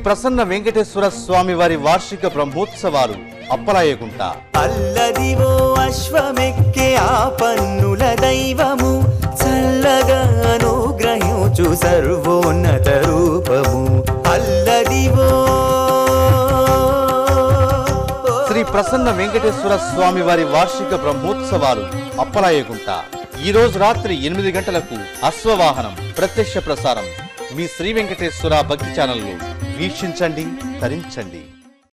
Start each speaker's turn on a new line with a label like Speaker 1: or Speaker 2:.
Speaker 1: ప్రసన్న వెంకటేశ్వర స్వామి వారి వార్షిక బ్రహ్మోత్సవాలు అప్పలాయగుంట
Speaker 2: అల్లదివో అశ్వమెక్కే ఆ పన్నుల దైవము చల్లగా అనుగ్రహించు సర్వోన్నత రూపము అల్లదివో
Speaker 1: శ్రీ ప్రసన్న వెంకటేశ్వర స్వామి వారి వార్షిక బ్రహ్మోత్సవాలు అప్పలాయగుంట ఈ రోజు రాత్రి ఎనిమిది గంటలకు అశ్వవాహనం ప్రత్యక్ష ప్రసారం మీ శ్రీ వెంకటేశ్వర భక్తి ఛానల్లో వీక్షించండి తరించండి